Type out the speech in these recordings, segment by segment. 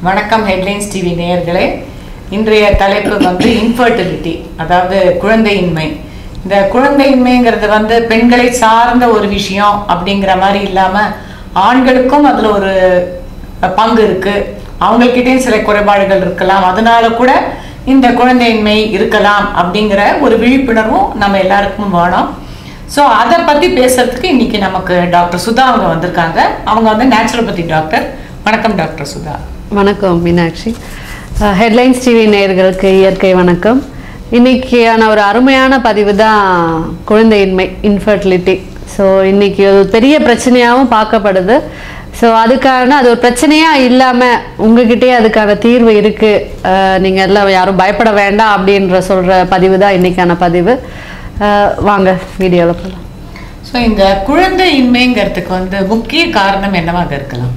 வணக்கம் headlines TV நேயர்களே இன்றைய தலைப்பு வந்து இன்ஃபர்டிலிட்டி அதாவது குழந்தையின்மை இந்த குழந்தையின்மைங்கிறது வந்து பெண்களை சார்ந்த ஒரு விஷயம் அப்படிங்கிற மாதிரி இல்லாமல் ஆண்களுக்கும் அதில் ஒரு பங்கு இருக்கு அவங்கக்கிட்டேயும் சில குறைபாடுகள் இருக்கலாம் அதனால கூட இந்த குழந்தையின்மை இருக்கலாம் அப்படிங்கிற ஒரு விழிப்புணர்வும் நம்ம எல்லாருக்கும் வேணும் ஸோ அதை பற்றி பேசுறதுக்கு இன்னைக்கு நமக்கு டாக்டர் சுதா அவங்க வந்திருக்காங்க அவங்க வந்து நேச்சுரோபதி டாக்டர் வணக்கம் டாக்டர் சுதா வணக்கம் மீனாட்சி ஹெட்லைன்ஸ் டிவி நேயர்களுக்கு இயற்கை வணக்கம் இன்னைக்கான ஒரு அருமையான பதிவு தான் குழந்தையின்மை இன்ஃபர்டிலிட்டி ஸோ இன்னைக்கு ஒரு பெரிய பிரச்சனையாகவும் பார்க்கப்படுது ஸோ அதுக்கான அது ஒரு பிரச்சனையாக இல்லாமல் உங்ககிட்டயே அதுக்கான தீர்வு இருக்குது நீங்கள் எல்லாம் யாரும் பயப்பட வேண்டாம் அப்படின்ற சொல்கிற பதிவு தான் இன்னைக்கான பதிவு அஹ், வாங்க வீடியோவில் போகலாம் ஸோ இந்த குழந்தையின்மைங்கிறதுக்கு வந்து முக்கிய காரணம் என்னவாக இருக்கலாம்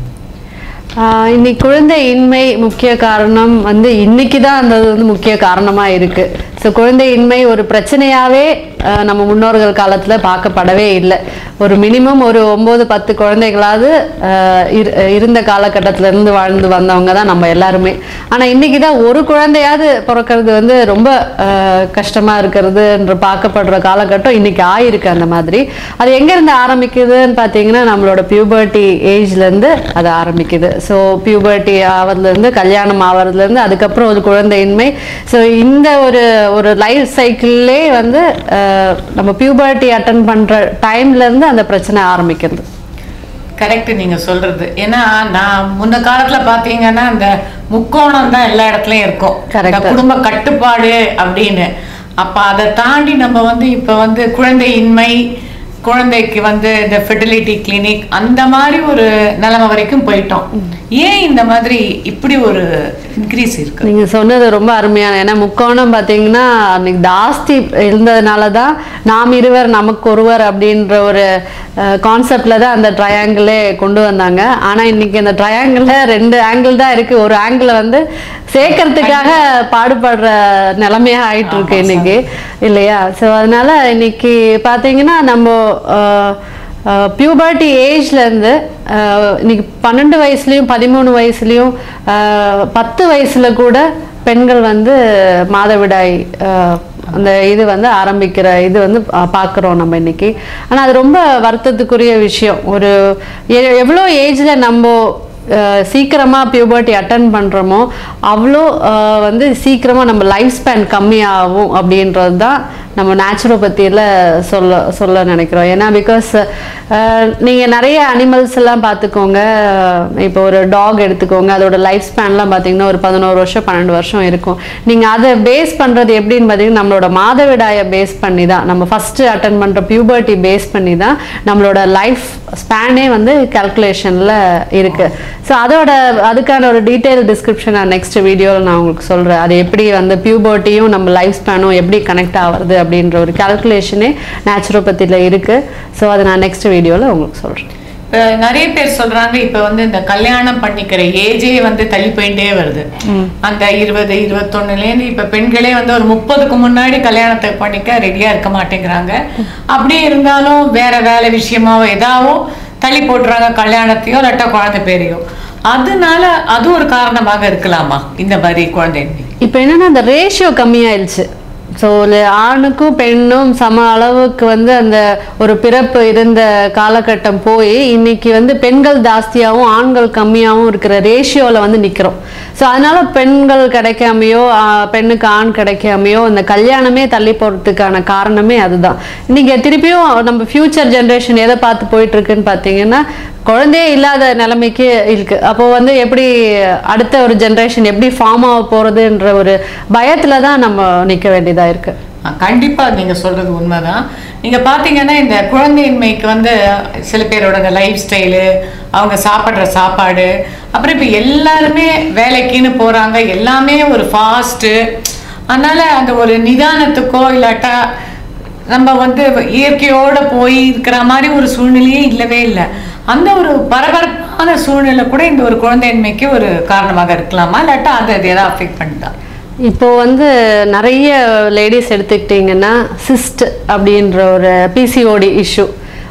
ஆஹ் இன்னைக்கு குழந்தை இன்மை முக்கிய காரணம் வந்து இன்னைக்கு தான் அந்த இது வந்து முக்கிய காரணமாக இருக்கு ஸோ குழந்தை இன்மை ஒரு பிரச்சனையாவே ஆஹ் நம்ம முன்னோர்கள் காலத்தில் பார்க்கப்படவே இல்லை ஒரு மினிமம் ஒரு ஒம்பது பத்து குழந்தைகளாவது ஆஹ் இரு- இருந்த காலகட்டத்துல இருந்து வாழ்ந்து வந்தவங்க தான் நம்ம எல்லாருமே ஆனால் இன்னைக்கு தான் ஒரு குழந்தையாவது பிறக்கிறது வந்து ரொம்ப ஆஹ் கஷ்டமா இருக்கிறதுன்ற பார்க்கப்படுற காலகட்டம் இன்னைக்கு ஆயிருக்கு அந்த மாதிரி அது எங்கேருந்து ஆரம்பிக்குதுன்னு பார்த்தீங்கன்னா நம்மளோட பியூபர்ட்டி ஏஜ்லேருந்து அது ஆரம்பிக்குது ஸோ பியூபர்ட்டி ஆவறதுலேருந்து கல்யாணம் ஆவறதுலேருந்து அதுக்கப்புறம் ஒரு குழந்தையின்மை ஸோ இந்த ஒரு ஒரு லைஃப் சைக்கிள்லே வந்து ஆஹ் நம்ம பியூபர்ட்டி அட்டன் பண்ணுற டைம்லேருந்து அந்த பிரச்சனை ஆரம்பிக்கிறது கரெக்ட் நீங்க சொல்றது ஏன்னா நான் முன்ன காலத்துல பாத்தீங்கன்னா இந்த முக்கோணம் தான் எல்லா இடத்துலயும் இருக்கும் Correct. இந்த குடும்ப கட்டுப்பாடு அப்படின்னு அப்ப அதை தாண்டி நம்ம வந்து இப்ப வந்து குழந்தையின்மை குழந்தைக்கு வந்து இந்த ஃபெர்டிலிட்டி கிளினிக் அந்த மாதிரி ஒரு நிலைமை வரைக்கும் போயிட்டோம் ஏன் இந்த மாதிரி இப்படி ஒரு இன்க்ரீஸ் இருக்கு நீங்க சொன்னது ரொம்ப அருமையான ஏன்னா முக்கோணம் பார்த்தீங்கன்னா அன்னைக்கு ஜாஸ்தி இருந்ததுனால தான் நாம் இருவர் நமக்கு ஒருவர் அப்படின்ற ஒரு கான்செப்ட்ல தான் அந்த ட்ரையாங்கிளே கொண்டு வந்தாங்க ஆனா இன்னைக்கு அந்த ட்ரையாங்கிள் ரெண்டு ஆங்கிள் தான் இருக்கு ஒரு ஆங்கிள் வந்து சேர்க்கறதுக்காக பாடுபடுற நிலைமையா ஆயிட்டு இருக்கு இன்னைக்கு இல்லையா ஸோ அதனால இன்னைக்கு பார்த்தீங்கன்னா நம்ம அஹ், பியூபர்ட்டி ஏஜ்லேருந்து இன்னைக்கு பன்னெண்டு வயசுலேயும் பதிமூணு வயசுலேயும் பத்து வயசில் கூட பெண்கள் வந்து மாதவிடாய் அஹ், அந்த இது வந்து ஆரம்பிக்கிற இது வந்து பார்க்குறோம் நம்ம இன்னைக்கு ஆனால் அது ரொம்ப வருத்தத்துக்குரிய விஷயம் ஒரு எ- எவ்வளோ ஏஜில் நம்ம அஹ், சீக்கிரமா பியூபர்ட்டி அட்டன் பண்றோமோ அவ்வளோ அஹ், வந்து சீக்கிரமா நம்ம லைஃப் ஸ்பேன் கம்மியாகும் அப்படின்றது தான் நம்ம நேச்சுரோபதியில் சொல்ல சொல்ல நினைக்கிறோம் ஏன்னா பிகாஸ் நீங்கள் நிறைய அனிமல்ஸ் எல்லாம் பார்த்துக்கோங்க இப்போ ஒரு டாக் எடுத்துக்கோங்க அதோட லைஃப் ஸ்பேன்லாம் பார்த்தீங்கன்னா ஒரு பதினோரு வருஷம் பன்னெண்டு வருஷம் இருக்கும் நீங்கள் அதை பேஸ் பண்ணுறது எப்படின்னு பார்த்தீங்கன்னா நம்மளோட மாதவிடாயை பேஸ் பண்ணி தான் நம்ம ஃபஸ்ட்டு அட்டன் பண்ணுற பியூபர்ட்டி பேஸ் பண்ணி தான் நம்மளோட லைஃப் ஸ்பேனே வந்து கால்குலேஷனில் இருக்குது ஸோ அதோட அதுக்கான ஒரு டீட்டெயில் டிஸ்கிரிப்ஷன் நான் நெக்ஸ்ட் வீடியோவில் நான் உங்களுக்கு சொல்கிறேன் அது எப்படி வந்து பியூபர்ட்டியும் நம்ம லைஃப் ஸ்பேனும் எப்படி கனெக்ட் ஆகுறது அப்படின்ற ஒரு கால்குலேஷனே நேச்சுரோபதியில் இருக்குது ஸோ அதை நான் நெக்ஸ்ட் வீடியோவில் உங்களுக்கு சொல்கிறேன் இப்ப நிறைய பேர் சொல்றாங்க இப்ப வந்து இந்த கல்யாணம் பண்ணிக்கிற ஏஜே வந்து தள்ளி போயிட்டே வருது அந்த இருபது இருபத்தொன்னுலேருந்து இப்ப பெண்களே வந்து ஒரு முப்பதுக்கு முன்னாடி கல்யாணத்தை பண்ணிக்க ரெடியா இருக்க மாட்டேங்கிறாங்க அப்படியே இருந்தாலும் வேற வேலை விஷயமாவோ ஏதாவோ தள்ளி போட்டுறாங்க கல்யாணத்தையோ இல்லாட்டா குழந்தை பேரையோ அதனால அது ஒரு காரணமாக இருக்கலாமா இந்த மாதிரி குழந்தையின்மை இப்போ என்னன்னா அந்த ரேஷியோ கம்மியாயிடுச்சு ஸோ ஆணுக்கும் பெண்ணும் சம அளவுக்கு வந்து அந்த ஒரு பிறப்பு இருந்த காலகட்டம் போய் இன்னைக்கு வந்து பெண்கள் ஜாஸ்தியாகவும் ஆண்கள் கம்மியாகவும் இருக்கிற ரேஷியோவில் வந்து நிற்கிறோம் ஸோ அதனால பெண்கள் கிடைக்காமையோ ஆ, பெண்ணுக்கு ஆண் கிடைக்காமையோ இந்த கல்யாணமே தள்ளி போகிறதுக்கான காரணமே அதுதான் இன்னைக்கு திருப்பியும் நம்ம ஃப்யூச்சர் ஜென்ரேஷன் எதை பார்த்து போயிட்டு இருக்குன்னு பார்த்தீங்கன்னா குழந்தையே இல்லாத நிலைமைக்கு இருக்கு அப்போ வந்து எப்படி அடுத்த ஒரு ஜென்ரேஷன் எப்படி ஃபார்ம் ஆக போறதுன்ற ஒரு பயத்துல தான் நம்ம நிக்க வேண்டியதா இருக்கு ஆ, கண்டிப்பா நீங்க சொல்றது உண்மைதான் நீங்க பாத்தீங்கன்னா இந்த குழந்தையின்மைக்கு வந்து சில பேரோட லைஃப் ஸ்டைலு அவங்க சாப்பிட்ற சாப்பாடு அப்புறம் இப்ப எல்லாருமே வேலைக்குன்னு போறாங்க எல்லாமே ஒரு ஃபாஸ்ட்டு அதனால அந்த ஒரு நிதானத்துக்கோ இல்லாட்டா நம்ம வந்து இயற்கையோட போய் இருக்கிற மாதிரி ஒரு சூழ்நிலையே இல்லவே இல்லை அந்த ஒரு பரபரப்பான சூழ்நிலை கூட இந்த ஒரு குழந்தையின்மைக்கு ஒரு காரணமாக இருக்கலாமா இல்லாட்டா அது அது எதாவது அஃபெக்ட் பண்ணுதா இப்போ வந்து நிறைய லேடிஸ் எடுத்துக்கிட்டிங்கன்னா சிஸ்ட் அப்படின்ற ஒரு பிசிஓடி இஷ்யூ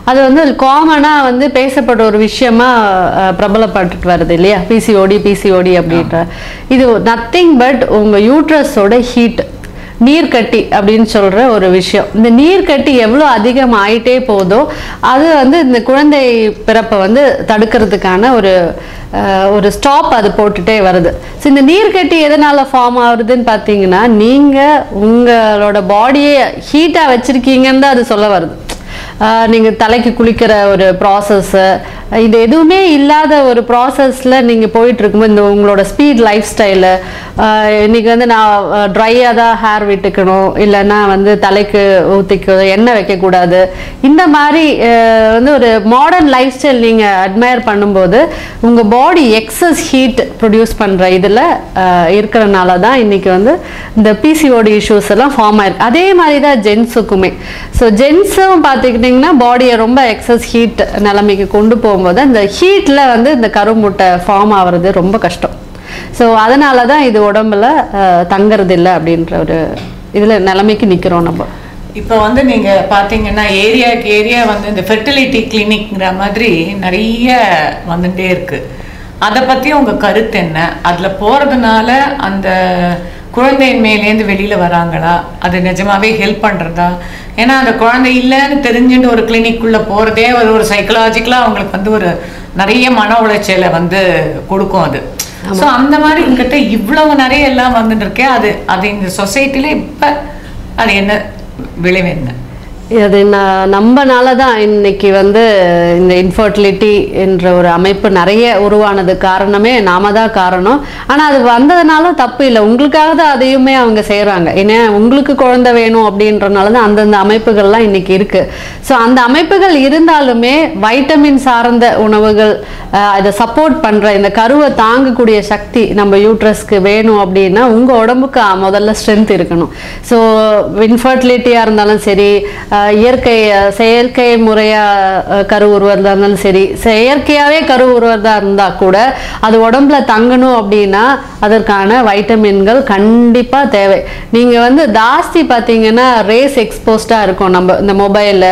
அது வந்து காமனாக வந்து பேசப்படுற ஒரு விஷயமா அஹ், பிரபலப்பட்டுட்டு வருது இல்லையா பிசிஓடி பிசிஓடி அப்படின்ற இது நத்திங் பட் உங்கள் யூட்ரஸோட ஹீட் நீர்க்கட்டி அப்படின்னு சொல்ற ஒரு விஷயம் இந்த நீர்க்கட்டி எவ்வளோ அதிகம் ஆயிட்டே போதோ அது வந்து இந்த குழந்தை பிறப்பை வந்து தடுக்கிறதுக்கான ஒரு அஹ், ஒரு ஸ்டாப் அது போட்டுட்டே வருது ஸோ இந்த நீர்க்கட்டி எதனால ஃபார்ம் ஆகுதுன்னு பார்த்தீங்கன்னா நீங்கள் உங்களோட பாடியை ஹீட்டாக வச்சிருக்கீங்கன்னு தான் அது சொல்ல வருது ஆஹ் நீங்க தலைக்கு குளிக்கிற ஒரு ப்ராசஸ்ஸு இது எதுவுமே இல்லாத ஒரு ப்ராசஸில் நீங்கள் போயிட்டு இருக்கும்போது இந்த உங்களோட ஸ்பீட் லைஃப் ஸ்டைலு இன்னைக்கு வந்து நான் ட்ரையாக தான் ஹேர் விட்டுக்கணும் இல்லைன்னா வந்து தலைக்கு ஊற்றிக்க எண்ணெய் வைக்கக்கூடாது இந்த மாதிரி ஆஹ் வந்து ஒரு மாடர்ன் லைஃப் ஸ்டைல் நீங்கள் அட்மையர் பண்ணும்போது உங்கள் பாடி எக்ஸஸ் ஹீட் ப்ரொடியூஸ் பண்ணுற இதில் இருக்கிறனால தான் இன்னைக்கு வந்து இந்த பிசிஓடி இஷ்யூஸ் எல்லாம் ஃபார்ம் ஆயிருக்கு அதே மாதிரி தான் ஜென்ஸுக்குமே ஸோ ஜென்ஸும் பார்த்துக்கிட்டிங்கன்னா பாடியை ரொம்ப எக்ஸஸ் ஹீட் நிலைமைக்கு கொண்டு போகும்போது அந்த ஹீட்டில் வந்து இந்த கருமுட்டை ஃபார்ம் ஆகிறது ரொம்ப கஷ்டம் ஸோ அதனால தான் இது உடம்புல அஹ், தங்கறது இல்லை அப்படின்ற ஒரு இதில் நிலைமைக்கு நிற்கிறோம் நம்ம இப்போ வந்து நீங்க பாத்தீங்கன்னா ஏரியாக்கு ஏரியா வந்து இந்த ஃபெர்டிலிட்டி கிளினிக்ங்கிற மாதிரி நிறைய வந்துட்டே இருக்கு அதை பத்தி உங்க கருத்து என்ன அதுல போறதுனால அந்த குழந்தையின்மையிலேருந்து வெளியில வராங்களா அது நிஜமாவே ஹெல்ப் பண்றதா ஏன்னா அந்த குழந்தை இல்லைன்னு தெரிஞ்சுட்டு ஒரு கிளினிக்குள்ள போறதே ஒரு ஒரு சைக்கலாஜிக்கலா அவங்களுக்கு வந்து ஒரு நிறைய மன உளைச்சலை வந்து கொடுக்கும் அது ஸோ அந்த மாதிரி உங்ககிட்ட இவ்வளவு நிறைய எல்லாம் வந்துட்டு இருக்கே அது அது இந்த சொசைட்டில இப்ப அது என்ன விளைவு என்ன அது நான் நம்பனால தான் இன்னைக்கு வந்து இந்த இன்ஃபர்டிலிட்டி என்ற ஒரு அமைப்பு நிறைய உருவானது காரணமே நாம தான் காரணம் ஆனால் அது வந்ததுனால தப்பு இல்லை உங்களுக்காக தான் அதையுமே அவங்க செய்கிறாங்க ஏன்னா உங்களுக்கு குழந்தை வேணும் அப்படின்றனால தான் அந்தந்த அமைப்புகள்லாம் இன்னைக்கு இருக்கு ஸோ அந்த அமைப்புகள் இருந்தாலுமே வைட்டமின் சார்ந்த உணவுகள் அஹ், அதை சப்போர்ட் பண்ணுற இந்த கருவை தாங்கக்கூடிய சக்தி நம்ம யூட்ரஸ்க்கு வேணும் அப்படின்னா உங்கள் உடம்புக்கு அஹ், முதல்ல ஸ்ட்ரென்த் இருக்கணும் ஸோ இன்ஃபர்டிலிட்டியாக இருந்தாலும் சரி அஹ், இயற்கை அஹ், செயற்கை முறையாக கரு உருவறதா இருந்தாலும் சரி செயற்கையாகவே கரு உருவறதா இருந்தால் கூட அது உடம்புல தங்கணும் அப்படின்னா அதற்கான வைட்டமின்கள் கண்டிப்பாக தேவை நீங்கள் வந்து ஜாஸ்தி பார்த்தீங்கன்னா ரேஸ் எக்ஸ்போஸ்டாக இருக்கும் நம்ம இந்த மொபைலு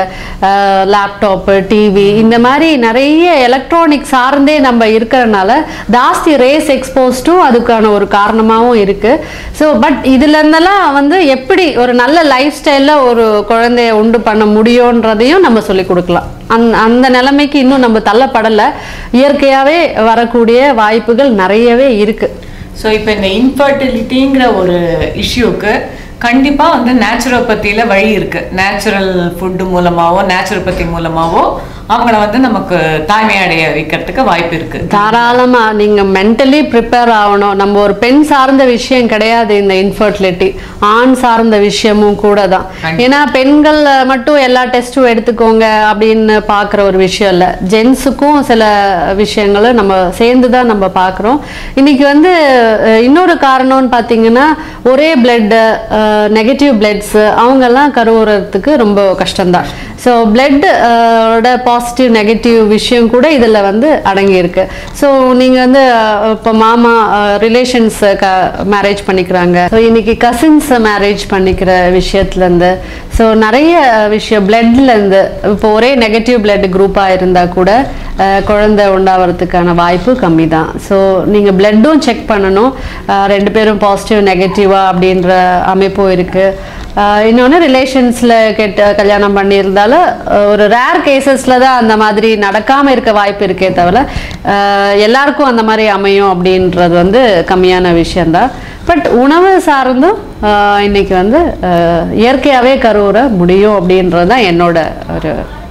லேப்டாப்பு டிவி இந்த மாதிரி நிறைய எலக்ட்ரானிக் சார்ந்தே நம்ம இருக்கிறனால ஜாஸ்தி ரேஸ் எக்ஸ்போஸ்டும் அதுக்கான ஒரு காரணமாகவும் இருக்குது ஸோ பட் இதுல இருந்தெல்லாம் வந்து எப்படி ஒரு நல்ல லைஃப் ஸ்டைலில் ஒரு குழந்தைய உண்டு பண்ண முடியுன்றதையும் நம்ம சொல்லி கொடுக்கலாம் அந் அந்த நிலைமைக்கு இன்னும் நம்ம தள்ளப்படலை இயற்கையாகவே வரக்கூடிய வாய்ப்புகள் நிறையவே இருக்குது ஸோ இப்போ இந்த இன்ஃபர்டிலிட்டிங்கிற ஒரு இஷ்யூக்கு கண்டிப்பா வந்து நேச்சுரோபதியில வழி இருக்கு நேச்சுரல் ஃபுட்டு மூலமாவோ நேச்சுரோபதி மூலமாவோ அவங்கள வந்து நமக்கு தாய்மை அடைய வைக்கிறதுக்கு வாய்ப்பு இருக்கு தாராளமா நீங்க மென்டலி ப்ரிப்பேர் ஆகணும் நம்ம ஒரு பெண் சார்ந்த விஷயம் கிடையாது இந்த இன்ஃபர்டிலிட்டி ஆண் சார்ந்த விஷயமும் கூட தான் ஏன்னா பெண்கள் மட்டும் எல்லா டெஸ்ட்டும் எடுத்துக்கோங்க அப்படின்னு பார்க்குற ஒரு விஷயம் இல்லை ஜென்ஸுக்கும் சில விஷயங்களை நம்ம சேர்ந்து தான் நம்ம பார்க்குறோம் இன்னைக்கு வந்து அஹ், இன்னொரு காரணம்னு பார்த்தீங்கன்னா ஒரே பிளட்டு நெகட்டிவ் பிளட்ஸ் அவங்கெல்லாம் கருவுறதுக்கு ரொம்ப கஷ்டம்தான் ஸோ பிளட் ஓட பாசிட்டிவ் நெகட்டிவ் விஷயம் கூட இதில் வந்து அடங்கியிருக்கு ஸோ நீங்கள் வந்து அஹ், இப்போ மாமா ரிலேஷன்ஸ் க மேரேஜ் பண்ணிக்கிறாங்க ஸோ இன்னைக்கு கசின்ஸ் மேரேஜ் பண்ணிக்கிற விஷயத்துலேருந்து ஸோ நிறைய விஷயம் பிளட்லேருந்து இப்போ ஒரே நெகட்டிவ் பிளட் குரூப்பாக இருந்தால் கூட அஹ், குழந்தை உண்டாகிறதுக்கான வாய்ப்பு கம்மி தான் ஸோ நீங்கள் பிளட்டும் செக் பண்ணணும் அஹ், ரெண்டு பேரும் பாசிட்டிவ் நெகட்டிவா அப்படின்ற அமைப்பும் இருக்குது இன்னொன்று ரிலேஷன்ஸில் கெட்ட கல்யாணம் பண்ணியிருந்தாலும் அஹ், ஒரு ரேர் கேசஸில் தான் அந்த மாதிரி நடக்காமல் இருக்க வாய்ப்பு இருக்கே தவிர அஹ், எல்லாருக்கும் அந்த மாதிரி அமையும் அப்படின்றது வந்து கம்மியான விஷயந்தான் பட் உணவு சார்ந்தும் அஹ், இன்னைக்கு வந்து அஹ், இயற்கையாகவே கருவுற முடியும் அப்படின்றது தான் என்னோட ஒரு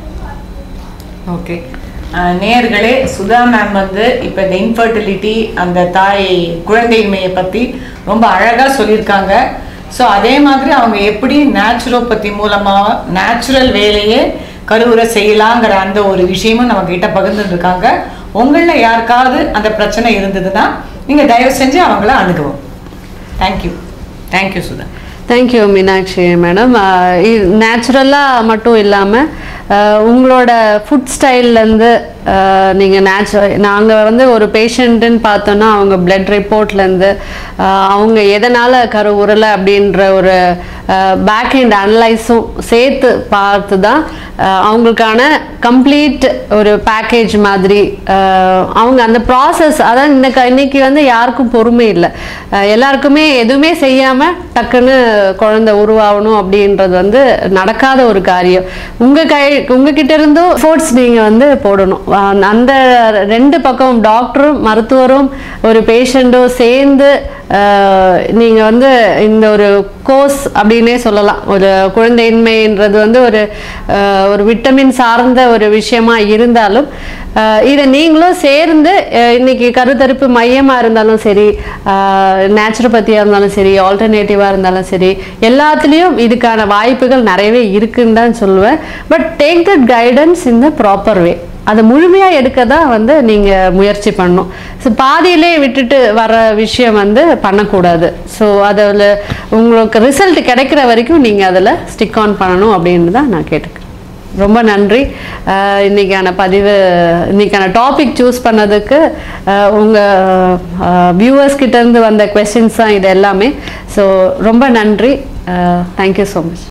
ஓகே நேயர்களே சுதா மேம் வந்து இப்போ இந்த இன்ஃபர்டிலிட்டி அந்த தாய் குழந்தையின்மையை பற்றி ரொம்ப அழகாக சொல்லியிருக்காங்க ஸோ அதே மாதிரி அவங்க எப்படி நேச்சுரோபதி மூலமாக நேச்சுரல் வேலையே கருவுரை செய்யலாங்கிற அந்த ஒரு விஷயமும் நம்ம கிட்ட பகிர்ந்துட்டு இருக்காங்க உங்களில் யாருக்காவது அந்த பிரச்சனை இருந்ததுன்னா நீங்கள் தயவு செஞ்சு அவங்கள அணுகுவோம் thank you thank you Sudha thank you Meenakshi madam நேச்சுரலாக மட்டும் இல்லாமல் உங்களோட ஃபுட் ஸ்டைல்லேருந்து நீங்கள் நேச்சுரல் நாங்கள் வந்து ஒரு பேஷண்ட்டுன்னு பார்த்தோன்னா அவங்க பிளட் ரிப்போர்ட்லேருந்து அவங்க எதனால் கரு உரலை அப்படின்ற ஒரு பேக் ஹெண்ட் அனலைஸும் சேர்த்து பார்த்து தான் அஹ், அவங்களுக்கான கம்ப்ளீட் ஒரு பேக்கேஜ் மாதிரி அஹ், அவங்க அந்த ப்ராசஸ் அதான் இந்த க- இன்னைக்கு வந்து யாருக்கும் பொறுமை இல்லை அஹ், எல்லாருக்குமே எதுவுமே செய்யாமல் டக்குன்னு குழந்தை உருவாகணும் அப்படின்றது வந்து நடக்காத ஒரு காரியம் உங்கள் கை உங்ககிட்ட இருந்தும் எஃபோர்ட்ஸ் நீங்கள் வந்து போடணும் அஹ், அந்த ரெண்டு பக்கம் டாக்டரும் மருத்துவரும் ஒரு பேஷண்ட்டும் சேர்ந்து நீங்கள் வந்து இந்த ஒரு கோர்ஸ் அப்படின்னே சொல்லலாம் ஒரு குழந்தையின்மைன்றது வந்து ஒரு அஹ், ஒரு விட்டமின் சார்ந்த ஒரு விஷயமா இருந்தாலும் அஹ், இதை நீங்களும் சேர்ந்து அஹ், இன்னைக்கு கருத்தரிப்பு மையமாக இருந்தாலும் சரி நேச்சுரோபதியாக இருந்தாலும் சரி ஆல்டர்னேட்டிவாக இருந்தாலும் சரி எல்லாத்துலேயும் இதுக்கான வாய்ப்புகள் நிறையவே இருக்குன்னு தான் சொல்லுவேன் but take that guidance in the proper way அதை முழுமையாக எடுக்க தான் வந்து நீங்கள் முயற்சி பண்ணணும் ஸோ பாதியிலே விட்டுட்டு வர விஷயம் வந்து பண்ணக்கூடாது ஸோ அதில் உங்களுக்கு ரிசல்ட் கிடைக்கிற வரைக்கும் நீங்கள் அதில் ஸ்டிக் ஆன் பண்ணணும் அப்படின்னு தான் நான் கேட்டுக்கிறேன் ரொம்ப நன்றி அஹ் இன்னைக்கான பதிவு இன்னைக்கான டாபிக் சூஸ் பண்ணதுக்கு அஹ் உங்க வியூவர்ஸ் கிட்ட இருந்து வந்த கொஸ்டின்ஸ் தான் இது எல்லாமே ஸோ ரொம்ப நன்றி தேங்க்யூ ஸோ மச்